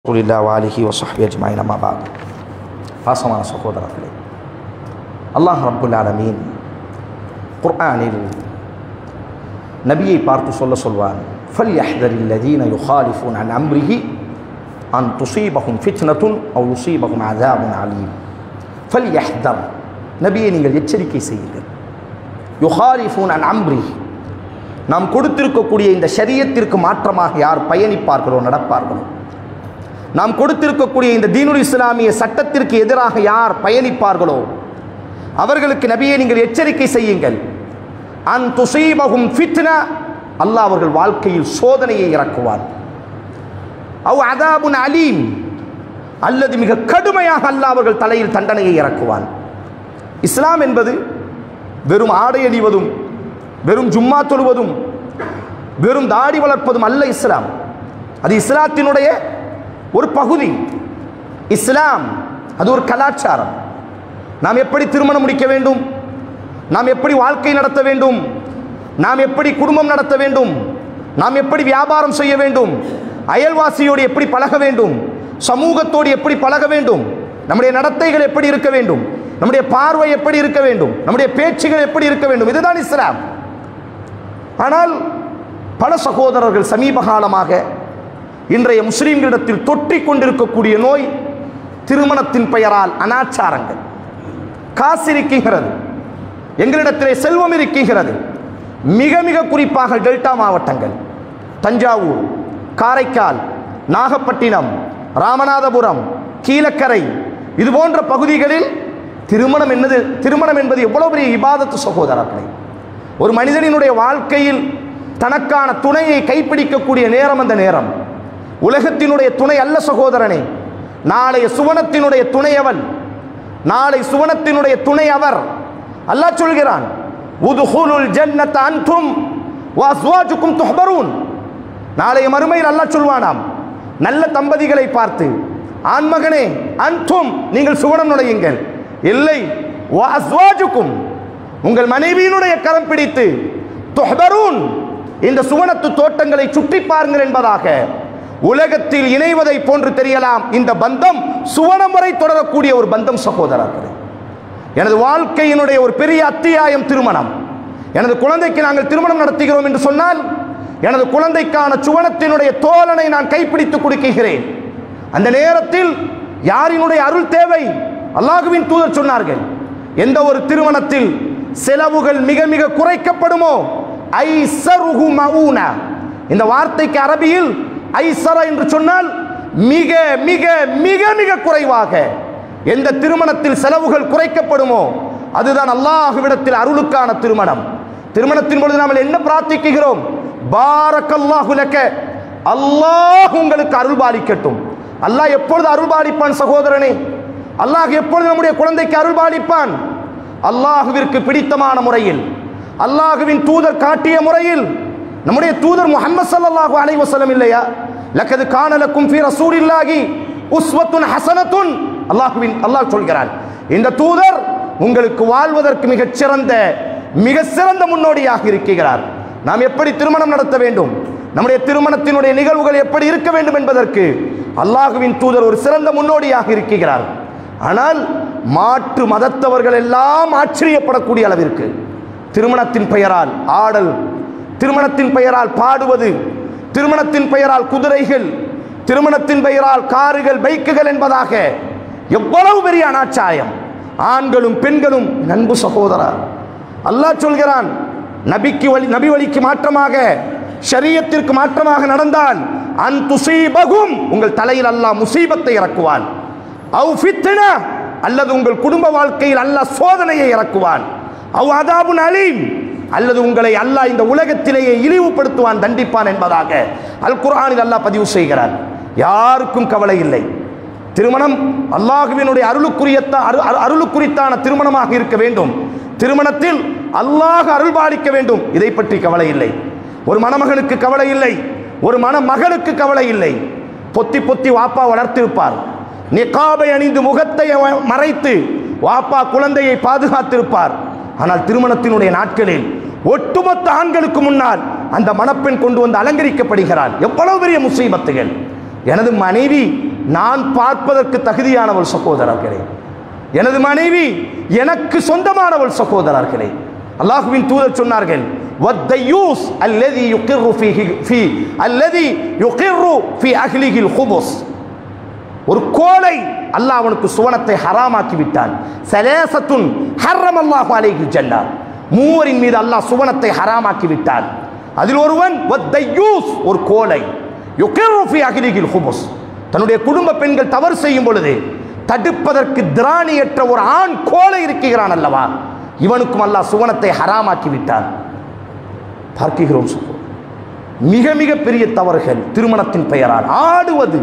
ரசூலில்லா வாலிஹி வசஹபி அஜ்மாயின் அம்மாபா பாசமான சகோதரர்களே அல்லாஹ் ரப்புல் ஆலமீன் குர்ஆனில் நபியை பார்த்து சொல்ல சொல்வான் ஃபல் யஹ்தரில் லதீன யுஹாலிஃபூன் அன் அம்ரிஹி அன் துசீபகும் ஃபித்னத்துன் அவ் யுசீபகும் அதாபுன் அலீம் ஃபல் யஹ்தர் நபியை நீங்கள் எச்சரிக்கை செய்யுங்கள் யுஹாலிஃபூன் அன் அம்ரிஹி நாம் கொடுத்திருக்கக்கூடிய இந்த ஷரியத்திற்கு மாற்றமாக யார் பயணிப்பார்களோ நடப்பார்களோ நாம் கொடுத்திருக்கக்கூடிய இந்த தீனுல் இஸ்லாமிய சட்டத்திற்கு எதிராக யார் பயணிப்பார்களோ அவர்களுக்கு நபியை நீங்கள் எச்சரிக்கை செய்யுங்கள் அன் துசீபகும் ஃபித்னா அல்லாஹ் அவர்கள் வாழ்க்கையில் சோதனையை இறக்குவான் அவ் அதாபுன் அலீம் அல்லது மிக கடுமையாக அல்லாஹ் அவர்கள் தலையில் தண்டனையை இறக்குவான் இஸ்லாம் என்பது வெறும் ஆடை அணிவதும் வெறும் ஜும்மா தொழுவதும் வெறும் தாடி வளர்ப்பதும் அல்ல இஸ்லாம் அது இஸ்லாத்தினுடைய ஒரு பகுதி இஸ்லாம் அது ஒரு கலாச்சாரம் நாம் எப்படி திருமணம் முடிக்க வேண்டும் நாம் எப்படி வாழ்க்கை நடத்த வேண்டும் நாம் எப்படி குடும்பம் நடத்த வேண்டும் நாம் எப்படி வியாபாரம் செய்ய வேண்டும் அயல்வாசியோடு எப்படி பழக வேண்டும் சமூகத்தோடு எப்படி பழக வேண்டும் நம்முடைய நடத்தைகள் எப்படி இருக்க வேண்டும் நம்முடைய பார்வை எப்படி இருக்க வேண்டும் நம்முடைய பேச்சுகள் எப்படி இருக்க வேண்டும் இதுதான் இஸ்லாம் ஆனால் பல சகோதரர்கள் சமீப காலமாக இன்றைய முஸ்லீம்களிடத்தில் தொற்றிக் கொண்டிருக்கக்கூடிய நோய் திருமணத்தின் பெயரால் அனாச்சாரங்கள் காசு இருக்கின்றது எங்களிடத்திலே செல்வம் இருக்கின்றது மிக மிக குறிப்பாக டெல்டா மாவட்டங்கள் தஞ்சாவூர் காரைக்கால் நாகப்பட்டினம் ராமநாதபுரம் கீழக்கரை இது போன்ற பகுதிகளில் திருமணம் என்னது திருமணம் என்பது எவ்வளவு பெரிய இபாதத்து சகோதரர்களே ஒரு மனிதனினுடைய வாழ்க்கையில் தனக்கான துணையை கைப்பிடிக்கக்கூடிய நேரம் அந்த நேரம் உலகத்தினுடைய துணை அல்ல சகோதரனே நாளைய சுவனத்தினுடைய துணையவன் நாளை சுவனத்தினுடைய துணை அவர் அல்லாஹ் சொல்கிறான் உதுஹுலுல் ஜன்னத அன்தும் வஅஸ்வாஜுக்கும் துஹ்பரூன் நாளைய மறுமையில் அல்லாஹ் சொல்வானாம் நல்ல தம்பதிகளை பார்த்து ஆண்மகனே அன்தும் நீங்கள் சுவனம் நுழையுங்கள் இல்லை வஅஸ்வாஜுக்கும் உங்கள் மனைவியினுடைய கரம் பிடித்து துஹ்பரூன் இந்த சுவனத்து தோட்டங்களை சுற்றி பாருங்கள் என்பதாக உலகத்தில் இணைவதை போன்று தெரியலாம் இந்த பந்தம் சுவனம் வரை தொடரக்கூடிய ஒரு பந்தம் சகோதரர்களே எனது வாழ்க்கையினுடைய ஒரு பெரிய அத்தியாயம் திருமணம் எனது குழந்தைக்கு நாங்கள் திருமணம் நடத்துகிறோம் என்று சொன்னால் எனது குழந்தைக்கான சுவனத்தினுடைய தோலனை நான் கைப்பிடித்து கொடுக்கிறேன் அந்த நேரத்தில் யாரினுடைய அருள் தேவை அல்லாஹுவின் தூதர் சொன்னார்கள் எந்த ஒரு திருமணத்தில் செலவுகள் மிக மிக குறைக்கப்படுமோ ஐசருஹு மஊனா இந்த வார்த்தைக்கு அரபியில் ஐசர என்று சொன்னால் மிக மிக மிக மிக குறைவாக எந்த திருமணத்தில் செலவுகள் குறைக்கப்படுமோ அதுதான் அல்லாஹுவிடத்தில் அருளுக்கான திருமணம் திருமணத்தின் பொழுது நாம் என்ன பிரார்த்திக்கிறோம் பாரக்கல்லாஹு லக்க அல்லாஹ் உங்களுக்கு அருள் பாலிக்கட்டும் அல்லாஹ் எப்பொழுது அருள் பாலிப்பான் சகோதரனே அல்லாஹ் எப்பொழுது நம்முடைய குழந்தைக்கு அருள் பாலிப்பான் அல்லாஹுவிற்கு பிடித்தமான முறையில் அல்லாஹுவின் தூதர் காட்டிய முறையில் நம்முடைய தூதர் முகமது ஸல்லல்லாஹு அலைஹி வஸல்லம் இல்லையா லக்கது கானலக்கும் ஃபீ ரசூலில்லாஹி உஸ்வத்துன் ஹசனத்துன் அல்லாஹுவின் அல்லாஹ் சொல்கிறான் இந்த தூதர் உங்களுக்கு வாழ்வதற்கு மிகச் சிறந்த மிக சிறந்த முன்னோடியாக இருக்கிறார் நாம் எப்படி திருமணம் நடத்த வேண்டும் நம்முடைய திருமணத்தினுடைய நிகழ்வுகள் எப்படி இருக்க வேண்டும் என்பதற்கு அல்லாஹுவின் தூதர் ஒரு சிறந்த முன்னோடியாக இருக்கிறார் ஆனால் மாற்று மதத்தவர்கள் எல்லாம் ஆச்சரியப்படக்கூடிய அளவிற்கு திருமணத்தின் பெயரால் ஆடல் திருமணத்தின் பெயரால் பாடுவது திருமணத்தின் பெயரால் குதிரைகள் திருமணத்தின் பெயரால் காருகள் பைக்குகள் என்பதாக எவ்வளவு பெரிய அனாச்சாயம் ஆண்களும் பெண்களும் நண்பு சகோதரர் அல்லாஹ் சொல்கிறான் நபிக்கு வழி நபி வழிக்கு மாற்றமாக ஷரியத்திற்கு மாற்றமாக நடந்தால் அன் துசீபகும் உங்கள் தலையில் அல்லாஹ் முசீபத்தை இறக்குவான் அவு ஃபித்னா அல்லது உங்கள் குடும்ப வாழ்க்கையில் அல்லாஹ் சோதனையை இறக்குவான் அவ் அதாபுன் அலீம் அல்லது உங்களை அல்லாஹ் இந்த உலகத்திலேயே இழிவுபடுத்துவான் தண்டிப்பான் என்பதாக அல் குர்ஆனில் அல்லாஹ் பதிவு செய்கிறார் யாருக்கும் கவலை இல்லை திருமணம் அல்லாஹுவினுடைய அருளுக்குரியத்த அரு- அரு- அருளுக்குரித்தான திருமணமாக இருக்க வேண்டும் திருமணத்தில் அல்லாஹ் அருள் பாலிக்க வேண்டும் இதை பற்றி கவலை இல்லை ஒரு மணமகனுக்கு கவலை இல்லை ஒரு மணமகளுக்கு கவலை இல்லை பொத்தி பொத்தி வாப்பா வளர்த்திருப்பார் நிகாபை அணிந்து முகத்தை அவ- மறைத்து வாப்பா குழந்தையை பாதுகாத்திருப்பார் ஆனால் திருமணத்தினுடைய நாட்களில் ஒட்டுமொத்த ஆண்களுக்கு முன்னால் அந்த மணப்பெண் கொண்டு வந்து அலங்கரிக்கப்படுகிறாள் எவ்வளவு பெரிய முசீபத்துகள் எனது மனைவி நான் பார்ப்பதற்கு தகுதியானவள் சகோதரர்களே எனது மனைவி எனக்கு சொந்தமானவள் சகோதரர்களே அல்லாஹுவின் தூதர் சொன்னார்கள் வத்தையூஸ் அல்லதி யுகிர்ரு ஃபீஹி ஃபீ அல்லதி யுகிர்ரு ஃபீ அஹ்லிஹில் ஹுபுஸ் ஒரு கோலை அல்லாஹ் அவனுக்கு சுவனத்தை ஹராமாக்கி விட்டான் சலேசத்துன் ஹர்ரம் அல்லாஹு அலைஹி ஜன்னா மூவரின் மீது அல்லாஹ் சுவனத்தை ஹராமாக்கி விட்டான் அதில் ஒருவன் வத்தையூஸ் ஒரு கோலை யுகிர்ரு ஃபீ அஹ்லிஹில் ஹுபுஸ் தன்னுடைய குடும்ப பெண்கள் தவறு செய்யும் பொழுது தடுப்பதற்கு திராணியற்ற ஒரு ஆண் கோலை இருக்கிறான் அல்லவா இவனுக்கும் அல்லாஹ் சுவனத்தை ஹராமாக்கி விட்டான் பார்க்கிறோம் சகோதரர். மிக மிக பெரிய தவறுகள் திருமணத்தின் பெயரால் ஆடுவது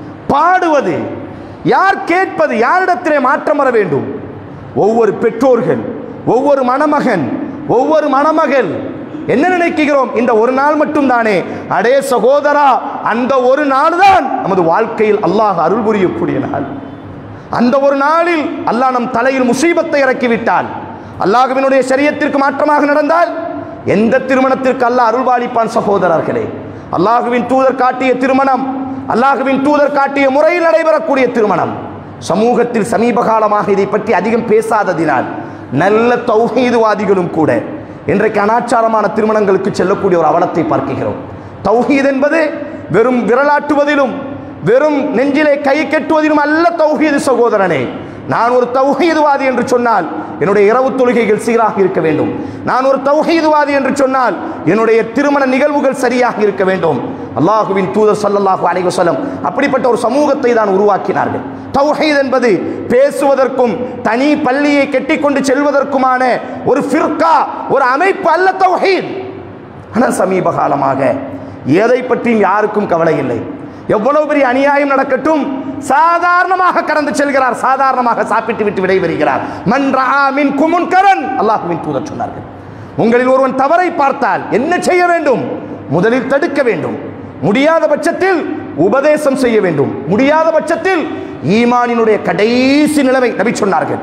பாடுவது யார் கேட்பது யாரிடத்திலே மாற்றம் வர வேண்டும் ஒவ்வொரு பெற்றோர்கள் ஒவ்வொரு மணமகன் ஒவ்வொரு மணமகள் என்ன நினைக்கிறோம் இந்த ஒரு நாள் மட்டும் தானே அடே சகோதரா அந்த ஒரு நாள் தான் நமது வாழ்க்கையில் அல்லாஹ் அருள் புரியக்கூடிய நாள் அந்த ஒரு நாளில் அல்லாஹ் நம் தலையில் முசீபத்தை இறக்கிவிட்டால் அல்லாஹ்வினுடைய சரியத்திற்கு மாற்றமாக நடந்தால் எந்த திருமணத்திற்கு அல்லாஹ் அருள்பாலிப்பான் சகோதரர்களே அல்லாஹுவின் தூதர் காட்டிய திருமணம் அல்லாஹுவின் தூதர் காட்டிய முறையில் நடைபெறக்கூடிய திருமணம் சமூகத்தில் சமீப காலமாக இதை பற்றி அதிகம் பேசாததினால் நல்ல தௌஹீதுவாதிகளும் கூட இன்றைக்கு அனாச்சாரமான திருமணங்களுக்கு செல்லக்கூடிய ஒரு அவலத்தை பார்க்கிறோம் தௌஹீத் என்பது வெறும் விரலாட்டுவதிலும் வெறும் நெஞ்சிலே கை கட்டுவதிலும் அல்ல தௌஹீது சகோதரனே நான் ஒரு தௌஹீதுவாதி என்று சொன்னால் என்னுடைய இரவு தொழுகைகள் சீராக இருக்க வேண்டும் நான் ஒரு தௌஹீதுவாதி என்று சொன்னால் என்னுடைய திருமண நிகழ்வுகள் சரியாக இருக்க வேண்டும் அல்லாஹுவின் தூதர் ஸல்லல்லாஹு அலைஹி வஸல்லம் அப்படிப்பட்ட ஒரு சமூகத்தை தான் உருவாக்கினார்கள் தௌஹீத் என்பது பேசுவதற்கும் தனி பள்ளியை கட்டிக்கொண்டு செல்வதற்குமான ஒரு ஃபிர்கா ஒரு அமைப்பு அல்ல தௌஹீத் ஆனால் சமீப காலமாக எதை பற்றியும் யாருக்கும் கவலை இல்லை எவ்வளவு பெரிய அநியாயம் நடக்கட்டும் சாதாரணமாக கடந்து செல்கிறார் சாதாரணமாக சாப்பிட்டு விட்டு விடைபெறுகிறார் மன்றாமின் குமுன்கரன் அல்லாஹுவின் தூதர் சொன்னார்கள் உங்களில் ஒருவன் தவறை பார்த்தால் என்ன செய்ய வேண்டும் முதலில் தடுக்க வேண்டும் முடியாத பட்சத்தில் உபதேசம் செய்ய வேண்டும் முடியாத பட்சத்தில் ஈமானினுடைய கடைசி நிலைமை நபி சொன்னார்கள்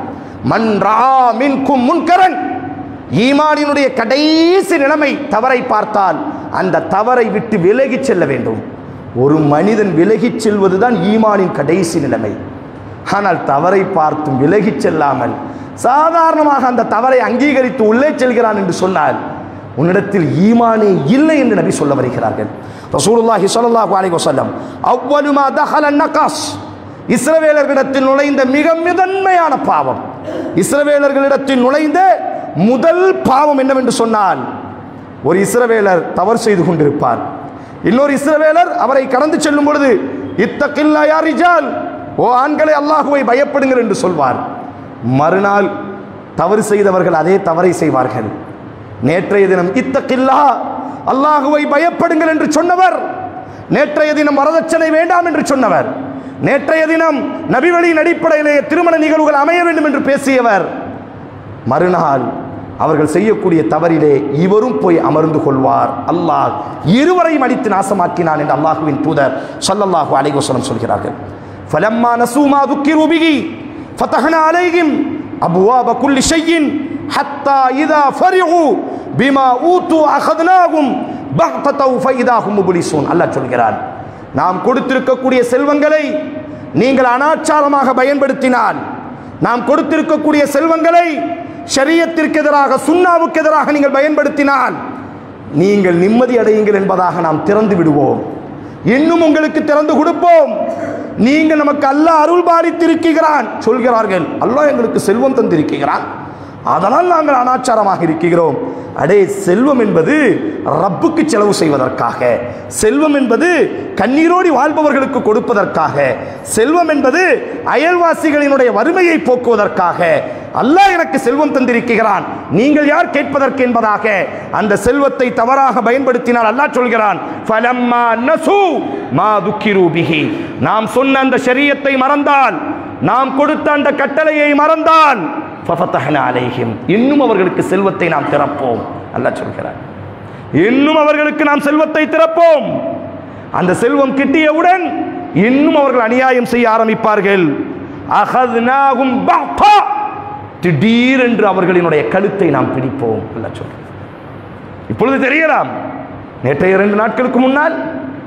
மன்றாமின் முன்கரன் ஈமானினுடைய கடைசி நிலைமை தவறை பார்த்தால் அந்த தவறை விட்டு விலகிச் செல்ல வேண்டும் ஒரு மனிதன் விலகிச் செல்வதுதான் ஈமானின் கடைசி நிலைமை ஆனால் தவறை பார்த்தும் விலகிச் செல்லாமல் சாதாரணமாக அந்த தவறை அங்கீகரித்து உள்ளே செல்கிறான் என்று சொன்னால் உன்னிடத்தில் ஈமானே இல்லை என்று நபி சொல்ல வருகிறார்கள் ரசூலுல்லாஹி ஸல்லல்லாஹு அலைஹி வஸல்லம் அவ்வலு மா தஹல நகாஸ் இஸ்ரவேலர்களிடத்தில் நுழைந்த மிக முதன்மையான பாவம் இஸ்ரவேலர்களிடத்தில் நுழைந்த முதல் பாவம் என்னவென்று சொன்னால் ஒரு இஸ்ரவேலர் தவறு செய்து கொண்டிருப்பார் இன்னொரு இஸ்ரவேலர் அவரை கடந்து செல்லும் பொழுது இத்தகில்லா யா ரிஜால் ஓ ஆண்களை அல்லாஹுவை பயப்படுங்கள் என்று சொல்வார் மறுநாள் தவறு செய்தவர்கள் அதே தவறை செய்வார்கள் நேற்றைய தினம் இத்தகில்லா அல்லாஹுவை பயப்படுங்கள் என்று சொன்னவர் நேற்றைய தினம் வரதட்சணை வேண்டாம் என்று சொன்னவர் நேற்றைய தினம் நபிவழியின் அடிப்படையிலே திருமண நிகழ்வுகள் அமைய வேண்டும் என்று பேசியவர் மறுநாள் அவர்கள் செய்யக்கூடிய தவறிலே இவரும் போய் அமர்ந்து கொள்வார் அல்லாஹ் இருவரையும் அடித்து நாசமாக்கினான் என்று அல்லாஹுவின் தூதர் ஸல்லல்லாஹு அலைஹி வஸல்லம் சொல்கிறார்கள் ஃபலம்மா நசூமா துக்கிரு பிஹி ஃபதஹ்னா அலைஹிம் அபுவாப குல்லி ஷையின் ஹத்தா இதா ஃபரிஹு பிமா ஊது அகத்னாஹும் பஹ்ததௌ ஃபைதாஹும் முப்லிசூன் அல்லாஹ் சொல்கிறான் நாம் கொடுத்திருக்கக்கூடிய செல்வங்களை நீங்கள் அனாச்சாரமாக பயன்படுத்தினால் நாம் கொடுத்திருக்கக்கூடிய செல்வங்களை ஷரியத்திற்கு எதிராக சுண்ணாவுக்கு எதிராக நீங்கள் பயன்படுத்தினால் நீங்கள் நிம்மதி அடையுங்கள் என்பதாக நாம் திறந்து விடுவோம் இன்னும் உங்களுக்கு திறந்து கொடுப்போம் நீங்கள் நமக்கு அல்லாஹ் அருள் பாலித்திருக்கிறான் சொல்கிறார்கள் அல்லாஹ் எங்களுக்கு செல்வம் தந்திருக்கிறான் அதனால் நாங்கள் அனாச்சாரமாக இருக்கிறோம் அடே செல்வம் என்பது ரப்புக்கு செலவு செய்வதற்காக செல்வம் என்பது கண்ணீரோடி வாழ்பவர்களுக்கு கொடுப்பதற்காக செல்வம் என்பது அயல்வாசிகளினுடைய வறுமையை போக்குவதற்காக அல்லாஹ் எனக்கு செல்வம் தந்திருக்கிறான் நீங்கள் யார் கேட்பதற்கு என்பதாக அந்த செல்வத்தை தவறாக பயன்படுத்தினால் அல்லாஹ் சொல்கிறான் ஃபலம்மா நசு மா துக்கிரு பிஹி நாம் சொன்ன அந்த ஷரியத்தை மறந்தால் நாம் கொடுத்த அந்த கட்டளையை மறந்தால் ஃபஃபத்தஹ்னா அலைஹிம் இன்னும் அவர்களுக்கு செல்வத்தை நாம் திறப்போம் அல்லாஹ் சொல்கிறார் இன்னும் அவர்களுக்கு நாம் செல்வத்தை திறப்போம் அந்த செல்வம் கிட்டியவுடன் இன்னும் அவர்கள் அநியாயம் செய்ய ஆரம்பிப்பார்கள் அகத்னாகும் பஹ்தா திடீரென்று அவர்களினுடைய கழுத்தை நாம் பிடிப்போம் அல்லாஹ் சொல்கிறார் இப்பொழுது தெரியலாம் நேற்றைய இரண்டு நாட்களுக்கு முன்னால்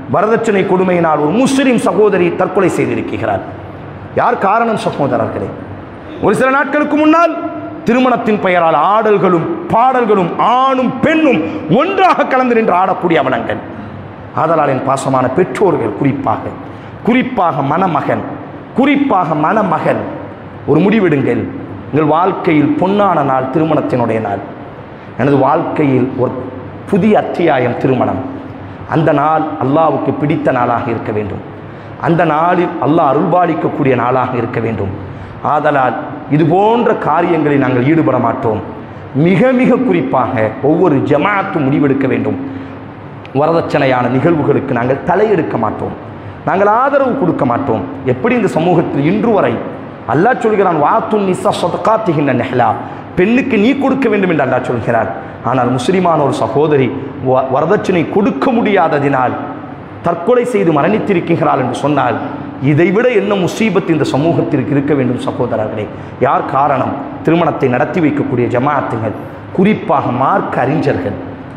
வரதட்சணை கொடுமையினால் ஒரு முஸ்லிம் சகோதரி தற்கொலை செய்திருக்கிறார் யார் காரணம் சகோதரர்களே ஒரு சில நாட்களுக்கு முன்னால் திருமணத்தின் பெயரால் ஆடல்களும் பாடல்களும் ஆணும் பெண்ணும் ஒன்றாக கலந்து நின்று ஆடக்கூடிய அவலங்கள் ஆதலால் என் பாசமான பெற்றோர்கள் குறிப்பாக குறிப்பாக மணமகன் குறிப்பாக மணமகன் ஒரு முடிவெடுங்கள் உங்கள் வாழ்க்கையில் பொன்னான நாள் திருமணத்தினுடைய நாள் எனது வாழ்க்கையில் ஒரு புதிய அத்தியாயம் திருமணம் அந்த நாள் அல்லாவுக்கு பிடித்த நாளாக இருக்க வேண்டும் அந்த நாளில் அல்லாஹ் அருள்பாலிக்கக்கூடிய நாளாக இருக்க வேண்டும் ஆதலால் இது போன்ற காரியங்களில் நாங்கள் ஈடுபட மாட்டோம் மிக மிக குறிப்பாக ஒவ்வொரு ஜமாத்தும் முடிவெடுக்க வேண்டும் வரதட்சணையான நிகழ்வுகளுக்கு நாங்கள் தலையெடுக்க மாட்டோம் நாங்கள் ஆதரவு கொடுக்க மாட்டோம் எப்படி இந்த சமூகத்தில் இன்று வரை அல்லாஹ் சொல்கிறான் வாத்துன் நிசா சொதக்காத்துகின்ற நெஹ்லா பெண்ணுக்கு நீ கொடுக்க வேண்டும் என்று அல்லாஹ் சொல்கிறார் ஆனால் முஸ்லிமான ஒரு சகோதரி வ- வரதட்சணை கொடுக்க முடியாததினால் தற்கொலை செய்து மரணித்திருக்கிறாள் என்று சொன்னால் இதைவிட என்ன முசீபத் இந்த சமூகத்திற்கு இருக்க வேண்டும் சகோதரர்களே யார் காரணம் திருமணத்தை நடத்தி வைக்கக்கூடிய ஜமாஅத்துகள் குறிப்பாக மார்க்க அறிஞர்கள்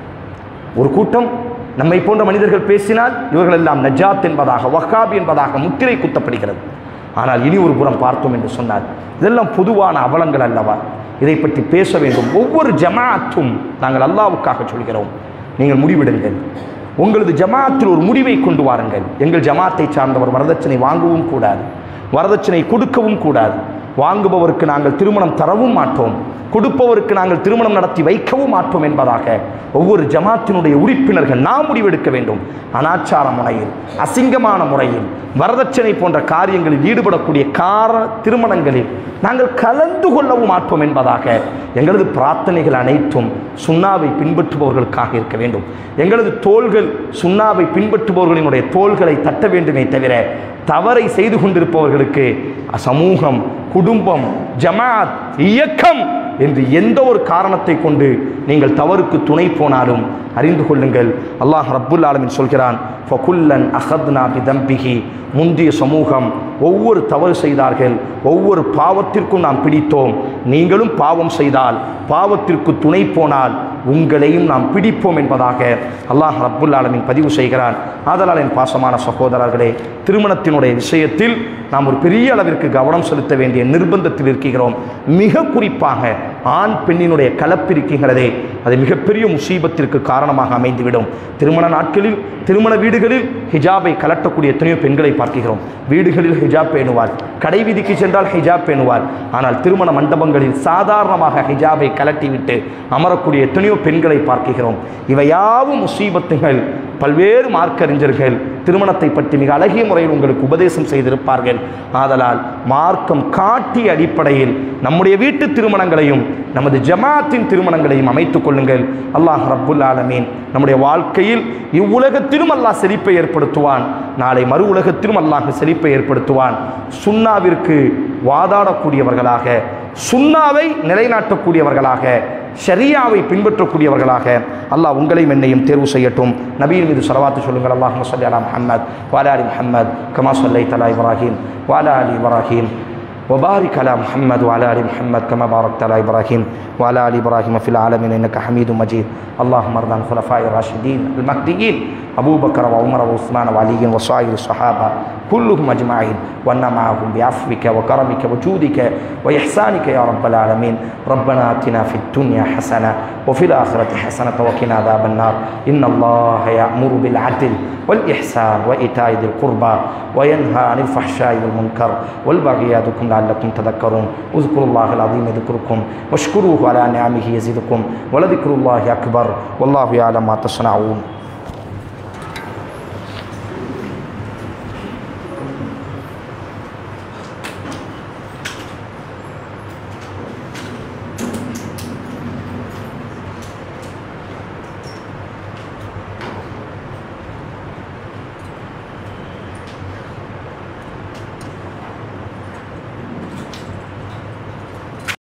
ஒரு கூட்டம் நம்மை போன்ற மனிதர்கள் பேசினால் இவர்கள் எல்லாம் நஜாத் என்பதாக வஹாப் என்பதாக முத்திரை குத்தப்படுகிறது ஆனால் இனி ஒரு புறம் பார்த்தோம் என்று சொன்னார் இதெல்லாம் பொதுவான அவலங்கள் அல்லவா இதை பற்றி பேச வேண்டும் ஒவ்வொரு ஜமாஅத்தும் நாங்கள் அல்லாவுக்காக சொல்கிறோம் நீங்கள் முடிவெடுங்கள் உங்களது ஜமாத்தில் ஒரு முடிவை கொண்டு வாருங்கள் எங்கள் ஜமாத்தை சார்ந்தவர் வரதட்சணை வாங்கவும் கூடாது வரதட்சணை கொடுக்கவும் கூடாது வாங்குபவருக்கு நாங்கள் திருமணம் தரவும் மாட்டோம் கொடுப்பவருக்கு நாங்கள் திருமணம் நடத்தி வைக்கவும் மாட்டோம் என்பதாக ஒவ்வொரு ஜமாத்தினுடைய உறுப்பினர்கள் நாம் முடிவெடுக்க வேண்டும் அனாச்சார முறையில் அசிங்கமான முறையில் வரதட்சணை போன்ற காரியங்களில் ஈடுபடக்கூடிய கார திருமணங்களில் நாங்கள் கலந்து கொள்ளவும் மாட்டோம் என்பதாக எங்களது பிரார்த்தனைகள் அனைத்தும் சுண்ணாவை பின்பற்றுபவர்களுக்காக இருக்க வேண்டும் எங்களது தோள்கள் சுண்ணாவை பின்பற்றுபவர்களினுடைய தோள்களை தட்ட வேண்டுமே தவிர தவறை செய்து கொண்டிருப்பவர்களுக்கு சமூகம் குடும்பம் ஜமாத் இயக்கம் என்று எந்த ஒரு காரணத்தை கொண்டு நீங்கள் தவறுக்கு துணை போனாலும் அறிந்து கொள்ளுங்கள் அல்லாஹ் ரப்புல் ஆலமின் சொல்கிறான் ஃபகுல்லன் அஹத்னா பிதம்பிகி முந்திய சமூகம் ஒவ்வொரு தவறு செய்தார்கள் ஒவ்வொரு பாவத்திற்கும் நாம் பிடித்தோம் நீங்களும் பாவம் செய்தால் பாவத்திற்கு துணை போனால் உங்களையும் நாம் பிடிப்போம் என்பதாக அல்லாஹ் ரப்புல் ஆலமின் பதிவு செய்கிறான் ஆதலால் என் பாசமான சகோதரர்களே திருமணத்தினுடைய விஷயத்தில் நாம் ஒரு பெரிய அளவிற்கு கவனம் செலுத்த வேண்டிய நிர்பந்தத்தில் இருக்கிறோம் மிக குறிப்பாக ஆண் பெண்ணினுடைய கலப்பு இருக்கிறதே அது மிகப்பெரிய முசீபத்திற்கு காரணமாக அமைந்துவிடும் திருமண நாட்களில் திருமண வீடுகளில் ஹிஜாபை கலட்டக்கூடிய எத்தனையோ பெண்களை பார்க்கிறோம் வீடுகளில் ஹிஜாப் பேணுவார் கடை வீதிக்கு சென்றால் ஹிஜாப் பேணுவார் ஆனால் திருமண மண்டபங்களில் சாதாரணமாக ஹிஜாபை கலட்டிவிட்டு அமரக்கூடிய எத்தனையோ பெண்களை பார்க்கிறோம் இவையாவும் முசீபத்துகள் பல்வேறு மார்க்கறிஞர்கள் திருமணத்தை பற்றி மிக அழகிய முறையில் உங்களுக்கு உபதேசம் செய்திருப்பார்கள் ஆதலால் மார்க்கம் காட்டிய அடிப்படையில் நம்முடைய வீட்டு திருமணங்களையும் நமது ஜமாத்தின் திருமணங்களையும் அமைத்துக் கொள்ளுங்கள் அல்லாஹ் ரப்புல் ஆலமீன் நம்முடைய வாழ்க்கையில் இவ்வுலகத்திலும் அல்லாஹ் செழிப்பை ஏற்படுத்துவான் நாளை மறு உலகத்திலும் அல்லாஹ் செழிப்பை ஏற்படுத்துவான் சுண்ணாவிற்கு வாதாடக்கூடியவர்களாக சுண்ணாவை நிலைநாட்டக்கூடியவர்களாக ஷரியாவை பின்பற்றக்கூடியவர்களாக அல்லாஹ் உங்களையும் என்னையும் தேர்வு செய்யட்டும் நபியின் மீது சலவாத்து சொல்லுங்கள் அல்லாஹ் சொல்லி அலா முஹம்மத் வாலா அலி முஹம்மத் கமா சொல்லை தலா இப்ராஹிம் வாலா அலி இப்ராஹிம் وبارك على محمد وعلى ال محمد كما باركت على ابراهيم وعلى ال ابراهيم في العالمين انك حميد مجيد اللهم ارض عن الخلفاء الراشدين المهديين ابو بكر وعمر وعثمان وعلي وسائر الصحابه كلهم اجمعين وانا معهم بعفوك وكرمك وجودك واحسانك يا رب العالمين ربنا اتنا في الدنيا حسنه وفي الاخره حسنه وقنا عذاب النار ان الله يامر بالعدل والاحسان وايتاء ذي القربى وينهى عن الفحشاء والمنكر والبغي يعظكم لعلكم تذكرون اذكروا الله العظيم يذكركم واشكروه على نعمه يزدكم ولذكر الله اكبر والله يعلم ما تصنعون